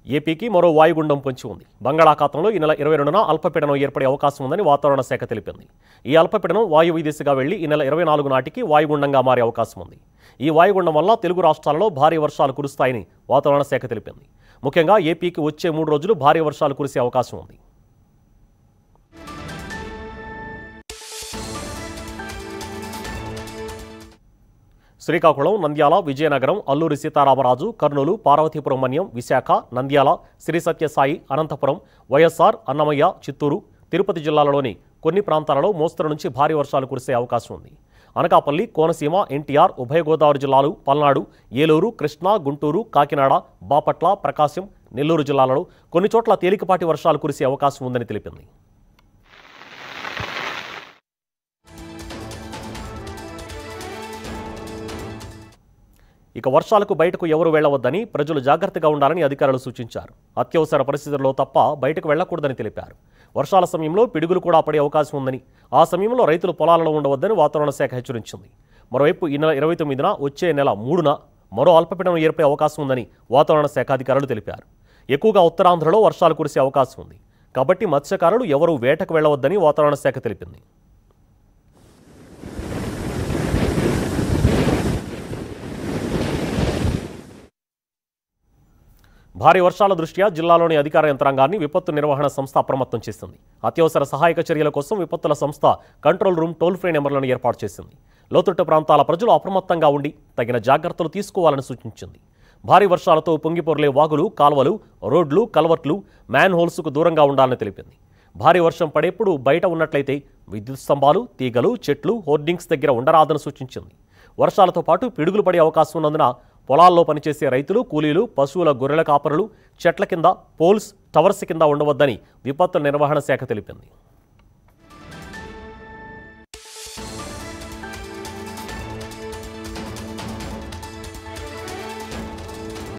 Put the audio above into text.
ఏపీకి మరో వాయుగుండం పొంచి ఉంది బంగాళాఖాతంలో ఈ నెల ఇరవై రెండున అల్పపీడనం ఏర్పడే అవకాశం ఉందని వాతావరణ శాఖ తెలిపింది ఈ అల్పపీడనం వాయువ్య దిశగా వెళ్లి ఈ నెల ఇరవై నాలుగు నాటికి వాయుగుండంగా మారే అవకాశం ఉంది ఈ వాయుగుండం వల్ల తెలుగు రాష్ట్రాలలో భారీ వర్షాలు కురుస్తాయని వాతావరణ శాఖ తెలిపింది ముఖ్యంగా ఏపీకి వచ్చే మూడు రోజులు భారీ వర్షాలు కురిసే అవకాశం ఉంది శ్రీకాకుళం నంద్యాల విజయనగరం అల్లూరి సీతారామరాజు కర్నూలు పార్వతీపురం మన్యం విశాఖ నంద్యాల శ్రీ సత్యసాయి అనంతపురం వైఎస్ఆర్ అన్నమయ్య చిత్తూరు తిరుపతి జిల్లాలలోని కొన్ని ప్రాంతాలలో మోస్తరు నుంచి భారీ వర్షాలు కురిసే అవకాశం ఉంది అనకాపల్లి కోనసీమ ఎన్టీఆర్ ఉభయ గోదావరి జిల్లాలు పల్నాడు ఏలూరు కృష్ణా గుంటూరు కాకినాడ బాపట్ల ప్రకాశం నెల్లూరు జిల్లాలలో కొన్ని చోట్ల తేలికపాటి వర్షాలు కురిసే అవకాశం ఉందని తెలిపింది ఇక వర్షాలకు బయటకు ఎవరు వెళ్లవద్దని ప్రజలు జాగ్రత్తగా ఉండాలని అధికారులు సూచించారు అత్యవసర పరిస్థితుల్లో తప్ప బయటకు వెళ్లకూడదని తెలిపారు వర్షాల సమయంలో పిడుగులు కూడా పడే అవకాశం ఉందని ఆ సమయంలో రైతులు పొలాలలో ఉండవద్దని వాతావరణ శాఖ హెచ్చరించింది మరోవైపు ఈ నెల ఇరవై తొమ్మిదిన వచ్చే నెల మూడున మరో అల్పపీడనం ఏర్పడే అవకాశం ఉందని వాతావరణ శాఖ అధికారులు తెలిపారు ఎక్కువగా ఉత్తరాంధ్రలో వర్షాలు కురిసే అవకాశం ఉంది కాబట్టి మత్స్యకారులు ఎవరూ వేటకు వెళ్లవద్దని వాతావరణ శాఖ తెలిపింది భారీ వర్షాల దృష్ట్యా జిల్లాలోని అధికార యంత్రాంగాన్ని విపత్తు నిర్వహణ సంస్థ అప్రమత్తం చేసింది అత్యవసర సహాయక చర్యల కోసం విపత్తుల సంస్థ కంట్రోల్ రూమ్ టోల్ ఫ్రీ నెంబర్లను ఏర్పాటు చేసింది లోతట్టు ప్రాంతాల ప్రజలు అప్రమత్తంగా ఉండి తగిన జాగ్రత్తలు తీసుకోవాలని సూచించింది భారీ వర్షాలతో పొంగిపొర్లే వాగులు కాల్వలు రోడ్లు కల్వర్ట్లు మ్యాన్ హోల్స్కు దూరంగా ఉండాలని తెలిపింది భారీ వర్షం పడేప్పుడు బయట ఉన్నట్లయితే విద్యుత్ స్తంభాలు తీగలు చెట్లు హోర్డింగ్స్ దగ్గర ఉండరాదని సూచించింది వర్షాలతో పాటు పిడుగులు పడే అవకాశం ఉన్నందున పొలాల్లో పనిచేసే రైతులు కూలీలు పశువుల గొర్రెల కాపరులు చెట్ల కింద పోల్స్ టవర్స్ కింద ఉండవద్దని విపత్తుల నిర్వహణ శాఖ తెలిపింది